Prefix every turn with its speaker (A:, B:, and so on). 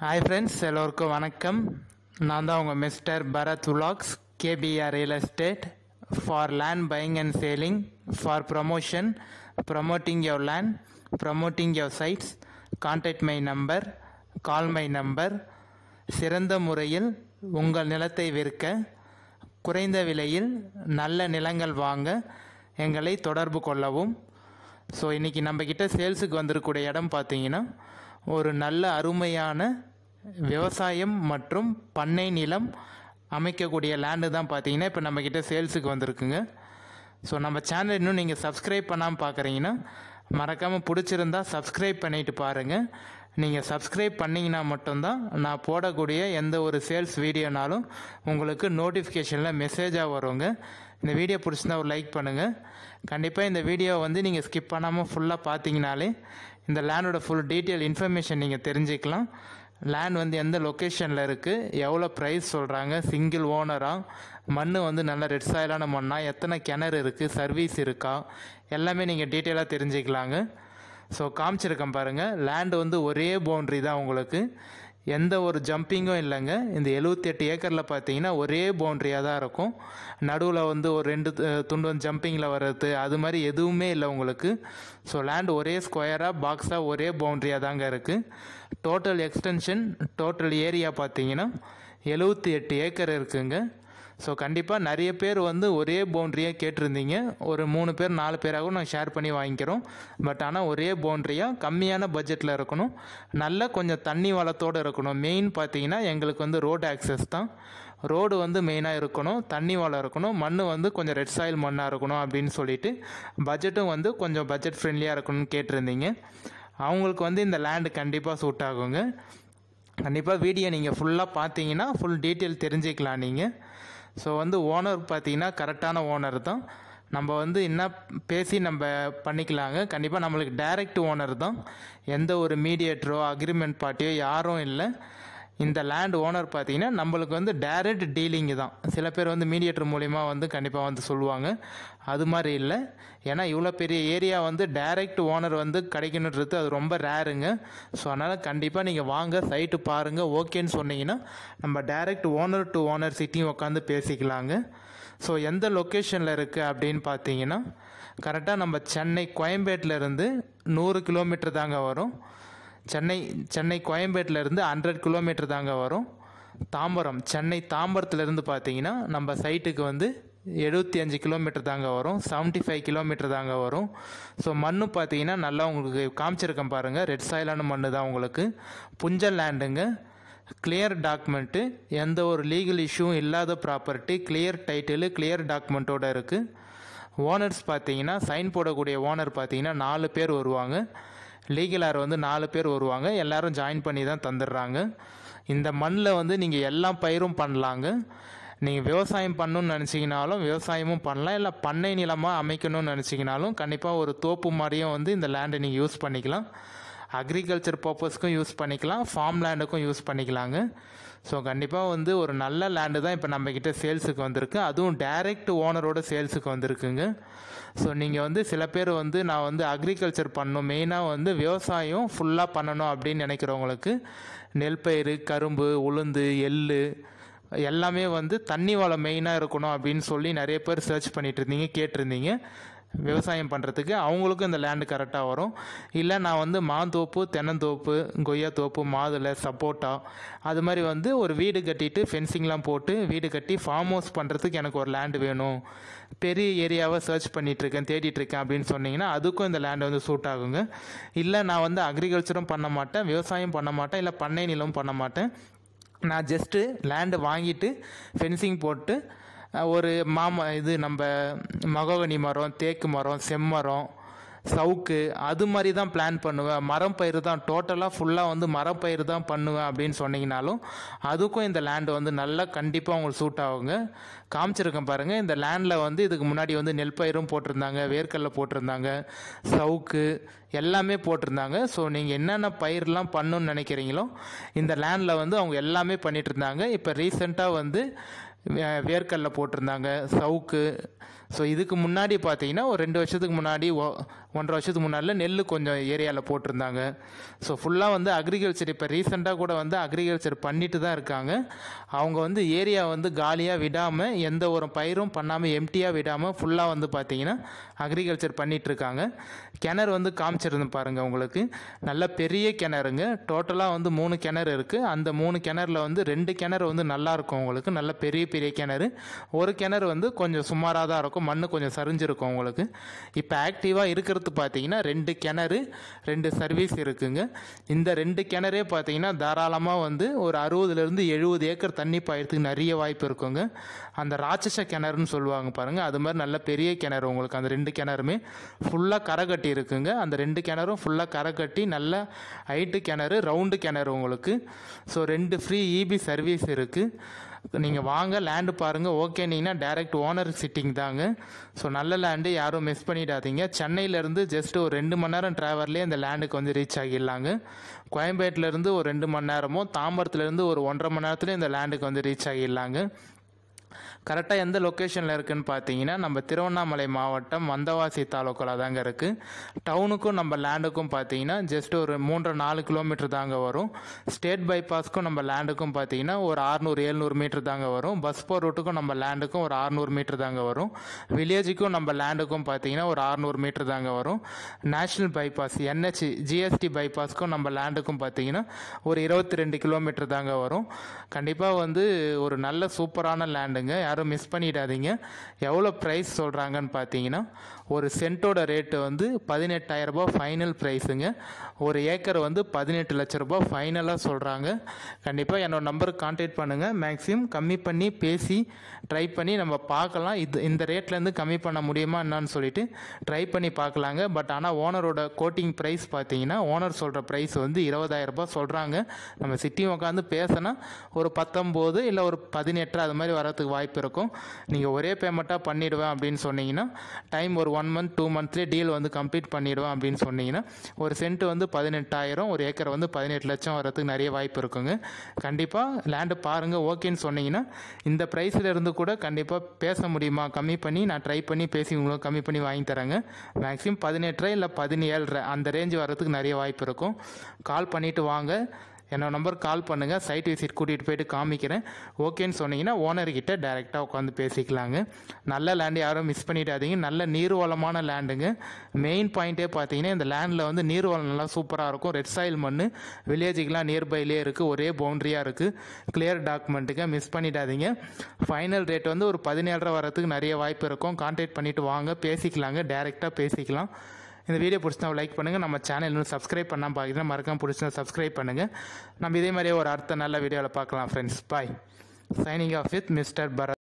A: hi friends எல்லோருக்கும் வணக்கம் நான் தான் உங்கள் மிஸ்டர் பரத் உலாக்ஸ் KPR real estate for land buying and selling for promotion promoting your land promoting your sites contact my number call my number சிறந்த முறையில் உங்கள் நிலத்தை விற்க குறைந்த விலையில் நல்ல நிலங்கள் வாங்க எங்களை தொடர்பு கொள்ளவும் ஸோ இன்றைக்கி நம்மக்கிட்ட சேல்ஸுக்கு வந்திருக்கக்கூடிய இடம் பார்த்தீங்கன்னா ஒரு நல்ல அருமையான விவசாயம் மற்றும் பண்ணை நிலம் அமைக்கக்கூடிய லேண்டு தான் பார்த்தீங்கன்னா இப்போ நம்மக்கிட்ட சேல்ஸுக்கு வந்திருக்குங்க ஸோ நம்ம சேனல் இன்னும் நீங்கள் சப்ஸ்கிரைப் பண்ணாமல் பார்க்குறீங்கன்னா மறக்காமல் பிடிச்சிருந்தா சப்ஸ்கிரைப் பண்ணிட்டு பாருங்கள் நீங்கள் சப்ஸ்கிரைப் பண்ணிங்கன்னா மட்டும்தான் நான் போடக்கூடிய எந்த ஒரு சேல்ஸ் வீடியோனாலும் உங்களுக்கு நோட்டிஃபிகேஷனில் மெசேஜாக வருங்க இந்த வீடியோ பிடிச்சிருந்தா ஒரு லைக் பண்ணுங்கள் கண்டிப்பாக இந்த வீடியோ வந்து நீங்கள் ஸ்கிப் பண்ணாமல் ஃபுல்லாக பார்த்தீங்கனாலே இந்த லேண்டோட ஃபுல் டீட்டெயில் இன்ஃபர்மேஷன் நீங்கள் தெரிஞ்சுக்கலாம் லேண்ட் வந்து எந்த லொக்கேஷனில் இருக்குது எவ்வளோ ப்ரைஸ் சொல்கிறாங்க சிங்கிள் ஓனராக மண் வந்து நல்ல ரெட் சாயிலான மண்ணா எத்தனை கிணறு இருக்குது சர்வீஸ் இருக்கா எல்லாமே நீங்கள் டீட்டெயிலாக தெரிஞ்சுக்கலாங்க ஸோ காமிச்சிருக்கேன் பாருங்கள் லேண்டு வந்து ஒரே பவுண்ட்ரி தான் உங்களுக்கு எந்த ஒரு ஜம்பிங்கும் இல்லைங்க இந்த எழுபத்தி எட்டு ஏக்கரில் பார்த்தீங்கன்னா ஒரே பவுண்ட்ரியாக தான் இருக்கும் நடுவில் வந்து ஒரு ரெண்டு து- துண்டு வந்து ஜம்பிங்கில் வர்றது அது மாதிரி எதுவுமே இல்லை உங்களுக்கு ஸோ லேண்ட் ஒரே ஸ்கொயராக பாக்ஸாக ஒரே பவுண்ட்ரியாக தாங்க இருக்குது டோட்டல் எக்ஸ்டென்ஷன் டோட்டல் ஏரியா பார்த்தீங்கன்னா எழுபத்தி எட்டு ஏக்கர் இருக்குங்க ஸோ கண்டிப்பாக நிறைய பேர் வந்து ஒரே பவுண்ட்ரியாக கேட்டிருந்தீங்க ஒரு மூணு பேர் நாலு பேராகவும் நான் ஷேர் பண்ணி வாங்கிக்கிறோம் பட் ஆனால் ஒரே பவுண்ட்ரியாக கம்மியான பட்ஜெட்டில் இருக்கணும் நல்ல கொஞ்சம் தண்ணி வளத்தோடு இருக்கணும் மெயின் பார்த்தீங்கன்னா எங்களுக்கு வந்து ரோடு ஆக்சஸ் தான் ரோடு வந்து மெயினாக இருக்கணும் தண்ணி வளம் இருக்கணும் மண் வந்து கொஞ்சம் ரெட் சாயில் மண்ணாக இருக்கணும் அப்படின்னு சொல்லிட்டு பட்ஜெட்டும் வந்து கொஞ்சம் பட்ஜெட் ஃப்ரெண்ட்லியாக இருக்கணும்னு கேட்டிருந்தீங்க அவங்களுக்கு வந்து இந்த லேண்டு கண்டிப்பாக சூட் ஆகுங்க கண்டிப்பாக வீடியோ நீங்கள் ஃபுல்லாக பார்த்தீங்கன்னா ஃபுல் டீட்டெயில் தெரிஞ்சுக்கலாம் நீங்கள் ஸோ வந்து ஓனர் பார்த்தீங்கன்னா கரெக்டான ஓனர் தான் நம்ம வந்து என்ன பேசி நம்ம பண்ணிக்கலாங்க கண்டிப்பாக நம்மளுக்கு டைரக்ட் ஓனர் தான் எந்த ஒரு மீடியேட்டரோ அக்ரிமெண்ட் பார்ட்டியோ யாரும் இல்லை இந்த லேண்ட் ஓனர் பார்த்தீங்கன்னா நம்மளுக்கு வந்து டைரக்ட் டீலிங்கு தான் சில பேர் வந்து மீடியேட்டர் மூலிமா வந்து கண்டிப்பாக வந்து சொல்லுவாங்க அது மாதிரி இல்லை ஏன்னா இவ்வளோ பெரிய ஏரியா வந்து டைரக்ட் ஓனர் வந்து கிடைக்கணுன்றது அது ரொம்ப ரேருங்க ஸோ அதனால் கண்டிப்பாக நீங்கள் வாங்க சைட்டு பாருங்கள் ஓகேன்னு சொன்னீங்கன்னா நம்ம டைரக்ட் ஓனர் டு ஓனர் சிட்டியும் உட்காந்து பேசிக்கலாங்க ஸோ எந்த லொக்கேஷனில் இருக்குது அப்படின்னு பார்த்தீங்கன்னா கரெக்டாக நம்ம சென்னை கோயம்பேட்டில் இருந்து நூறு கிலோமீட்டர் தாங்க வரும் சென்னை சென்னை கோயம்பேட்டில் இருந்து ஹண்ட்ரட் கிலோமீட்டர் தாங்க வரும் தாம்பரம் சென்னை தாம்பரத்துலேருந்து பார்த்தீங்கன்னா நம்ம சைட்டுக்கு வந்து எழுபத்தி அஞ்சு கிலோமீட்டர் தாங்க வரும் 75 ஃபைவ் கிலோமீட்டர் தாங்க வரும் ஸோ மண்ணு பார்த்தீங்கன்னா நல்லா உங்களுக்கு காமிச்சிருக்கேன் பாருங்கள் ரெட் சாயிலான மண்ணு தான் உங்களுக்கு புஞ்சல் லேண்டுங்க கிளியர் டாக்குமெண்ட்டு எந்த ஒரு லீகல் இஷ்யூவும் இல்லாத ப்ராப்பர்ட்டி கிளியர் டைட்டிலு கிளியர் டாக்குமெண்ட்டோட இருக்குது ஓனர்ஸ் பார்த்தீங்கன்னா சைன் போடக்கூடிய ஓனர் பார்த்தீங்கன்னா நாலு பேர் வருவாங்க லீகலார் வந்து நாலு பேர் வருவாங்க எல்லாரும் ஜாயின் பண்ணி தான் தந்துடுறாங்க இந்த மண்ணில் வந்து நீங்கள் எல்லா பயிரும் பண்ணலாங்க நீங்கள் விவசாயம் பண்ணணும்னு நினச்சிங்கனாலும் விவசாயமும் பண்ணலாம் இல்லை பண்ணை நிலமாக அமைக்கணும்னு நினச்சிங்கனாலும் கண்டிப்பாக ஒரு தோப்பு மாதிரியும் வந்து இந்த லேண்டை நீங்கள் யூஸ் பண்ணிக்கலாம் அக்ரிகல்ச்சர் பர்பஸ்க்கும் யூஸ் பண்ணிக்கலாம் ஃபார்ம் லேண்டுக்கும் யூஸ் பண்ணிக்கலாங்க ஸோ கண்டிப்பாக வந்து ஒரு நல்ல லேண்டு தான் இப்போ நம்மக்கிட்ட சேல்ஸுக்கு வந்திருக்கு அதுவும் டைரக்ட் ஓனரோட சேல்ஸுக்கு வந்திருக்குங்க ஸோ நீங்கள் வந்து சில பேர் வந்து நான் வந்து அக்ரிகல்ச்சர் பண்ணணும் மெயினாக வந்து விவசாயம் ஃபுல்லாக பண்ணணும் அப்படின்னு நினைக்கிறவங்களுக்கு நெல் பயிர் கரும்பு உளுந்து எள்ளு எல்லாமே வந்து தண்ணி வளம் மெயினாக இருக்கணும் அப்படின்னு சொல்லி நிறைய பேர் சர்ச் பண்ணிட்டு இருந்தீங்க கேட்டிருந்தீங்க விவசாயம் பண்ணுறதுக்கு அவங்களுக்கும் இந்த லேண்டு கரெக்டாக வரும் இல்லை நான் வந்து மாந்தோப்பு தென்னந்தோப்பு கொய்யா தோப்பு மாதுளை சப்போட்டா அது மாதிரி வந்து ஒரு வீடு கட்டிட்டு ஃபென்சிங்லாம் போட்டு வீடு கட்டி ஃபார்ம் ஹவுஸ் பண்ணுறதுக்கு எனக்கு ஒரு லேண்டு வேணும் பெரிய ஏரியாவை சர்ச் பண்ணிகிட்ருக்கேன் தேடிட்டுருக்கேன் அப்படின்னு சொன்னீங்கன்னா அதுக்கும் இந்த லேண்டு வந்து சூட் ஆகுங்க இல்லை நான் வந்து அக்ரிகல்ச்சரும் பண்ண மாட்டேன் விவசாயம் பண்ண மாட்டேன் இல்லை பண்ணை நிலமும் பண்ண மாட்டேன் நான் ஜஸ்ட்டு லேண்டு வாங்கிட்டு ஃபென்சிங் போட்டு அஹ், ஒரு மாம இது நம்ம மகோகனி மரம் தேக்கு மரம் செம்மரம் சவுக்கு அது மாதிரி தான் பிளான் பண்ணுவேன் மரம் பயிர் தான் டோட்டலாக ஃபுல்லாக வந்து மரம் பயிர் தான் பண்ணுவேன் அப்படின்னு சொன்னீங்கனாலும் அதுக்கும் இந்த லேண்டு வந்து நல்லா கண்டிப்பாக உங்களுக்கு சூட் ஆகுங்க காமிச்சிருக்கேன் பாருங்கள் இந்த லேண்டில் வந்து இதுக்கு முன்னாடி வந்து நெல் பயிரும் போட்டிருந்தாங்க வேர்க்கடலை போட்டிருந்தாங்க சவுக்கு எல்லாமே போட்டிருந்தாங்க ஸோ நீங்கள் என்னென்ன பயிரெலாம் பண்ணணும்னு நினைக்கிறீங்களோ இந்த லேண்டில் வந்து அவங்க எல்லாமே பண்ணிட்டு இருந்தாங்க இப்போ ரீசெண்டாக வந்து வே- வேர்க்கடலை போட்டிருந்தாங்க சவுக்கு ஸோ இதுக்கு முன்னாடி பார்த்தீங்கன்னா ஒரு ரெண்டு வருஷத்துக்கு முன்னாடி ஒ- ஒன்றரை வருஷத்துக்கு முன்னாடில நெல் கொஞ்சம் ஏரியாவில் போட்டிருந்தாங்க ஸோ ஃபுல்லாக வந்து அக்ரிகல்ச்சர் இப்போ ரீசெண்டாக கூட வந்து அக்ரிகல்ச்சர் பண்ணிட்டு தான் இருக்காங்க அவங்க வந்து ஏரியா வந்து காலியாக விடாமல் எந்த ஒரு பயிரும் பண்ணாமல் எம்டியாக விடாமல் ஃபுல்லாக வந்து பார்த்தீங்கன்னா அக்ரிகல்ச்சர் பண்ணிட்டு இருக்காங்க கிணறு வந்து காமிச்சிருந்தேன் பாருங்கள் உங்களுக்கு நல்ல பெரிய கிணறுங்க டோட்டலாக வந்து மூணு கிணறு இருக்குது அந்த மூணு கிணறுல வந்து ரெண்டு கிணறு வந்து நல்லா இருக்கும் உங்களுக்கு நல்ல பெரிய பெரிய கிணறு ஒரு கிணறு வந்து கொஞ்சம் சுமாராக தான் இருக்கும் மண் கொஞ்சம் சரிஞ்சிருக்கும் உங்களுக்கு இப்போ ஆக்டிவாக இருக்கிறது பார்த்தீங்கன்னா ரெண்டு கிணறு ரெண்டு சர்வீஸ் இருக்குங்க இந்த ரெண்டு கிணறே பார்த்தீங்கன்னா தாராளமாக வந்து ஒரு அறுபதுலேருந்து எழுபது ஏக்கர் தண்ணி பாயறதுக்கு நிறைய வாய்ப்பு இருக்குங்க அந்த ராட்சச கிணறுன்னு சொல்லுவாங்க பாருங்கள் அது மாதிரி நல்ல பெரிய கிணறு உங்களுக்கு அந்த ரெண்டு கிணறுமே ஃபுல்லாக கரை கட்டி இருக்குங்க அந்த ரெண்டு கிணறும் ஃபுல்லாக கரை கட்டி நல்ல ஹைட்டு கிணறு ரவுண்டு கிணறு உங்களுக்கு ஸோ ரெண்டு ஃப்ரீ இபி சர்வீஸ் இருக்குது நீங்கள் வாங்க லேண்டு பாருங்கள் ஓகேனீங்கன்னா டைரக்ட் ஓனர் சிட்டிங் தாங்க ஸோ நல்ல லேண்டு யாரும் மிஸ் பண்ணிடாதீங்க சென்னையிலேருந்து ஜஸ்ட் ஒரு ரெண்டு மணி நேரம் ட்ராவல்லே அந்த லேண்டுக்கு வந்து ரீச் ஆகிடலாங்க கோயம்பேட்டிலேருந்து ஒரு ரெண்டு மணி நேரமும் தாம்பரத்துலேருந்து ஒரு ஒன்றரை மணி நேரத்துலேயும் இந்த லேண்டுக்கு வந்து ரீச் ஆகிடலாங்க கரெக்டாக எந்த லொக்கேஷனில் இருக்குன்னு பார்த்தீங்கன்னா நம்ம திருவண்ணாமலை மாவட்டம் வந்தவாசி தாலுக்காவில் தாங்க இருக்குது டவுனுக்கும் நம்ம லேண்டுக்கும் பார்த்தீங்கன்னா ஜஸ்ட் ஒரு மூன்றரை நாலு கிலோமீட்டர் தாங்க வரும் ஸ்டேட் பைபாஸ்க்கும் நம்ம லேண்டுக்கும் பார்த்தீங்கன்னா ஒரு ஆறுநூறு எழுநூறு மீட்டர் தாங்க வரும் பஸ் போர் ரூட்டுக்கும் நம்ம லேண்டுக்கும் ஒரு ஆறுநூறு மீட்டர் தாங்க வரும் வில்லேஜுக்கும் நம்ம லேண்டுக்கும் பார்த்தீங்கன்னா ஒரு ஆறுநூறு மீட்டர் தாங்க வரும் நேஷ்னல் பைபாஸ் என்ஹெச் ஜிஎஸ்டி பைபாஸ்க்கும் நம்ம லேண்டுக்கும் பார்த்தீங்கன்னா ஒரு இருபத்தி ரெண்டு கிலோமீட்டர் தாங்க வரும் கண்டிப்பாக வந்து ஒரு நல்ல சூப்பரான லேண்டுங்க யாரும் மிஸ் பண்ணிடாதீங்க எவ்வளோ ப்ரைஸ் சொல்கிறாங்கன்னு பார்த்தீங்கன்னா ஒரு சென்ட்டோட ரேட்டு வந்து பதினெட்டாயிரம் ரூபாய் ஃபைனல் ப்ரைஸுங்க ஒரு ஏக்கர் வந்து பதினெட்டு லட்ச ரூபாய் ஃபைனலாக சொல்கிறாங்க கண்டிப்பாக என்னோட நம்பருக்கு கான்டாக்ட் பண்ணுங்கள் மேக்ஸிமம் கம்மி பண்ணி பேசி ட்ரை பண்ணி நம்ம பார்க்கலாம் இது இந்த ரேட்லேருந்து கம்மி பண்ண முடியுமா என்னன்னு சொல்லிட்டு ட்ரை பண்ணி பார்க்கலாங்க பட் ஆனால் ஓனரோட கோட்டிங் ப்ரைஸ் பார்த்தீங்கன்னா ஓனர் சொல்கிற ப்ரைஸ் வந்து இருபதாயிரம் ரூபாய் சொல்கிறாங்க நம்ம சிட்டி உட்காந்து பேசினா ஒரு பத்தொம்போது இல்லை ஒரு பதினெட்டு அது மாதிரி வரதுக்கு வாய்ப்பு இருக்கும் நீங்கள் ஒரே பேமெண்ட்டாக பண்ணிடுவேன் அப்படின்னு சொன்னீங்கன்னா டைம் ஒரு ஒன் மந்த் டூ மந்த்லேயே டீல் வந்து கம்ப்ளீட் பண்ணிடுவேன் அப்படின்னு சொன்னீங்கன்னா ஒரு சென்ட் வந்து பதினெட்டாயிரம் ஒரு ஏக்கர் வந்து பதினெட்டு லட்சம் வரதுக்கு நிறைய வாய்ப்பு இருக்குங்க கண்டிப்பாக லேண்டு பாருங்கள் ஓகேன்னு சொன்னீங்கன்னா இந்த ப்ரைஸில் இருந்து கூட கண்டிப்பாக பேச முடியுமா கம்மி பண்ணி நான் ட்ரை பண்ணி பேசி உங்களுக்கு கம்மி பண்ணி வாங்கி தரேங்க மேக்ஸிமம் பதினெட்டரை இல்லை பதினேழரை அந்த ரேஞ்ச் வரதுக்கு நிறைய வாய்ப்பு இருக்கும் கால் பண்ணிவிட்டு வாங்க என்னோட நம்பர் கால் பண்ணுங்கள் சைட் விசிட் கூட்டிகிட்டு போயிட்டு காமிக்கிறேன் ஓகேன்னு சொன்னீங்கன்னா ஓனர்கிட்ட டேரெக்டாக உட்காந்து பேசிக்கலாங்க நல்ல லேண்டு யாரும் மிஸ் பண்ணிடாதீங்க நல்ல நீர்வளமான லேண்டுங்க மெயின் பாயிண்ட்டே பார்த்தீங்கன்னா இந்த லேண்டில் வந்து நீர்வளம் நல்லா சூப்பராக இருக்கும் ரெட் சாயில் மண் வில்லேஜுக்கெலாம் நியர்பைலே இருக்குது ஒரே பவுண்ட்ரியாக இருக்குது கிளியர் டாக்குமெண்ட்டுங்க மிஸ் பண்ணிடாதீங்க ஃபைனல் ரேட் வந்து ஒரு பதினேழரை வரதுக்கு நிறைய வாய்ப்பு இருக்கும் கான்டாக்ட் பண்ணிவிட்டு வாங்க பேசிக்கலாங்க டேரெக்டாக பேசிக்கலாம் இந்த வீடியோ பிடிச்சினா லைக் பண்ணுங்கள் நம்ம சேனல் இன்னும் சப்ஸ்கிரைப் பண்ணாமல் பார்க்குறீங்கன்னா மறக்காம பிடிச்சினா சப்ஸ்கிரைப் பண்ணுங்கள் நம்ம இதே மாதிரியே ஒரு அடுத்த நல்ல வீடியோவில் பார்க்கலாம் friends bye signing off with mister Bharat